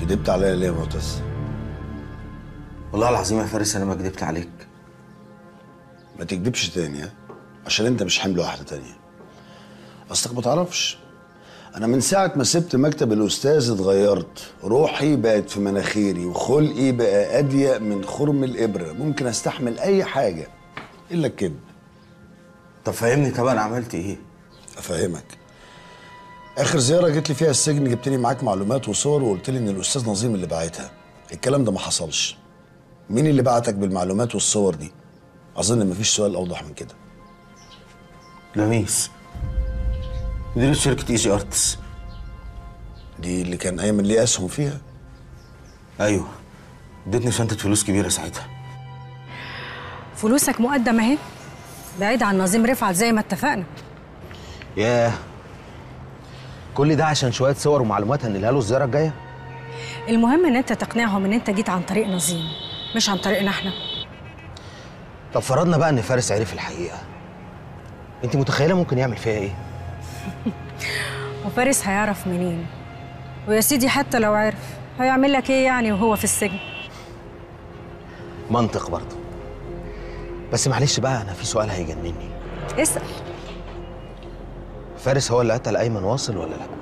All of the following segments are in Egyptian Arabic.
كدبت عليا ليه يا معتز والله العظيم يا فارس انا ما كدبت عليك ما تكدبش تاني ها عشان انت مش حمل واحده تانية اصلك ما تعرفش انا من ساعه ما سبت مكتب الاستاذ اتغيرت روحي بقت في مناخيري وخلقي بقى اضيق من خرم الابره ممكن استحمل اي حاجه الا الكذب طب فهمني طب انا عملت ايه افهمك اخر زياره جيت لي فيها السجن جبت لي معاك معلومات وصور وقلت لي ان الاستاذ نظيم اللي بعتها الكلام ده ما حصلش مين اللي بعتك بالمعلومات والصور دي اظن مفيش سؤال اوضح من كده لميس مديرة شركة ايجي ارتس دي اللي كان ايمن ليه اسهم فيها ايوه ادتني شنطة فلوس كبيرة ساعتها فلوسك مقدمة اهي بعيد عن نظيم رفعت زي ما اتفقنا ياه كل ده عشان شويه صور ومعلومات هنقلها له الزياره الجايه المهم ان انت تقنعهم ان انت جيت عن طريق نظيم مش عن طريقنا احنا طب فرضنا بقى ان فارس عرف الحقيقه انت متخيله ممكن يعمل فيها ايه وفارس هيعرف منين ويا سيدي حتى لو عرف هيعمل لك ايه يعني وهو في السجن منطق برضه بس معلش بقى انا في سؤال هيجنني اسال فارس هو اللي قتل ايمن واصل ولا لا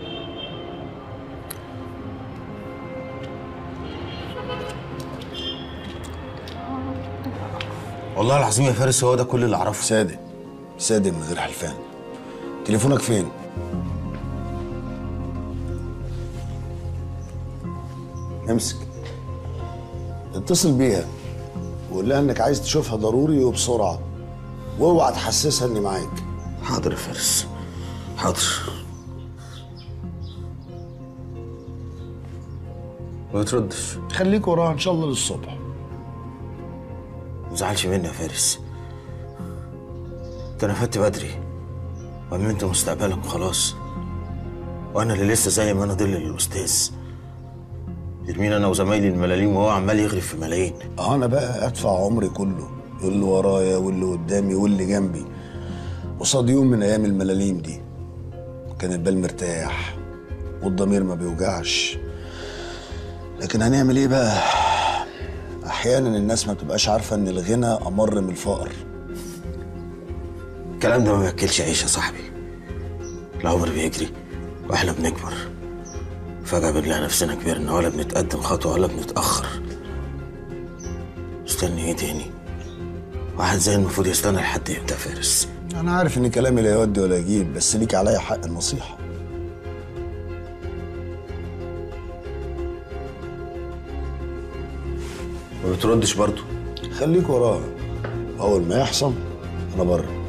والله العظيم يا فارس هو ده كل اللي اعرفه صادق صادق من غير حلفان تليفونك فين امسك اتصل بيها وقول لها انك عايز تشوفها ضروري وبسرعه واوعى تحسسها اني معاك حاضر يا فارس حاضر ما بتردش خليك وراها ان شاء الله للصبح ما تزعلش مني يا فارس انت نفدت بدري وأمنت مستقبلك وخلاص وانا اللي لسه زي ما انا ضل للاستاذ ترمين انا وزمايلي الملاليم وهو عمال يغرف في ملايين اه انا بقى ادفع عمري كله واللي ورايا واللي قدامي واللي جنبي قصاد يوم من ايام الملاليم دي كان البال مرتاح والضمير ما بيوجعش لكن هنعمل ايه بقى احيانا الناس ما بتبقاش عارفه ان الغنى امر من الفقر الكلام ده ما بياكلش عيش يا صاحبي العمر بيجري واحنا بنكبر فجأة بنلاقي نفسنا كبرنا ولا بنتقدم خطوة ولا بنتأخر استني ايه تاني واحد زي المفروض يستنى لحد امتى يا فارس انا عارف ان كلامي لا يودي ولا يجيب بس ليك عليا حق النصيحه ما بتردش برضه خليك وراها اول ما يحصل انا بره